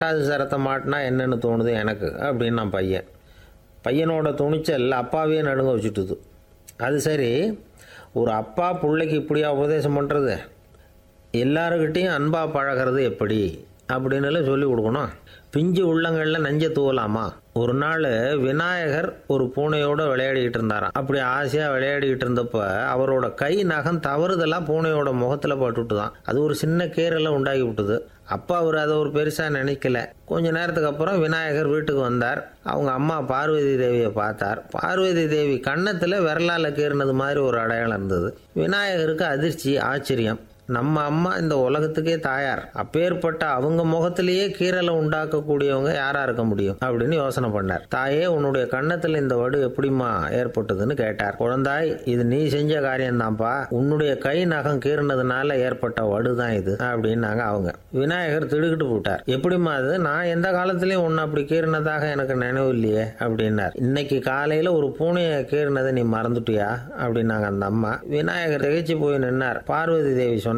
அது சரத்தை மாட்டினா என்னன்னு தோணுது எனக்கு அப்படின்னு நான் பையன் பையனோட துணிச்சல் அப்பாவையே நடுங்க வச்சுட்டுது அது சரி ஒரு அப்பா பிள்ளைக்கு இப்படியா உபதேசம் பண்ணுறது எல்லாருக்கிட்டேயும் அன்பாக பழகிறது எப்படி அப்படின்னு சொல்லி கொடுக்கணும் பிஞ்சு உள்ளங்களில் நஞ்சை தூவலாமா ஒரு நாள் விநாயகர் ஒரு பூனையோட விளையாடிக்கிட்டு இருந்தாராம் அப்படி ஆசையாக விளையாடிக்கிட்டு இருந்தப்ப அவரோட கை நகம் தவறுதெல்லாம் பூனையோட முகத்தில் பட்டுட்டுதான் அது ஒரு சின்ன கீரலை உண்டாக்கி விட்டுது அப்பா அவர் அதை ஒரு பெருசாக நினைக்கல கொஞ்ச நேரத்துக்கு அப்புறம் விநாயகர் வீட்டுக்கு வந்தார் அவங்க அம்மா பார்வதி தேவியை பார்த்தார் பார்வதி தேவி கன்னத்தில் விரலால் கீறினது மாதிரி ஒரு அடையாளம் இருந்தது விநாயகருக்கு அதிர்ச்சி ஆச்சரியம் நம்ம அம்மா இந்த உலகத்துக்கே தாயார் அப்பேற்பட்ட அவங்க முகத்திலேயே கீரலை உண்டாக்கக்கூடியவங்க யாரா இருக்க முடியும் அப்படின்னு யோசனை பண்ணார் தாயே உன்னுடைய கன்னத்தில் இந்த வடு எப்படிம்மா ஏற்பட்டதுன்னு கேட்டார் குழந்தாய் இது நீ செஞ்ச காரியம்தான்ப்பா உன்னுடைய கை நகம் கீறினதுனால ஏற்பட்ட வடு தான் இது அப்படின்னாங்க அவங்க விநாயகர் திடுக்கிட்டு போட்டார் எப்படிம்மா அது நான் எந்த காலத்திலயும் உன்னை அப்படி கீறினதாக எனக்கு நினைவு இல்லையே அப்படின்னார் இன்னைக்கு காலையில ஒரு பூனையை கீறினதை நீ மறந்துட்டியா அப்படின்னாங்க அந்த அம்மா விநாயகர் திகைச்சு போய் நின்னார் பார்வதி தேவி சொன்னார்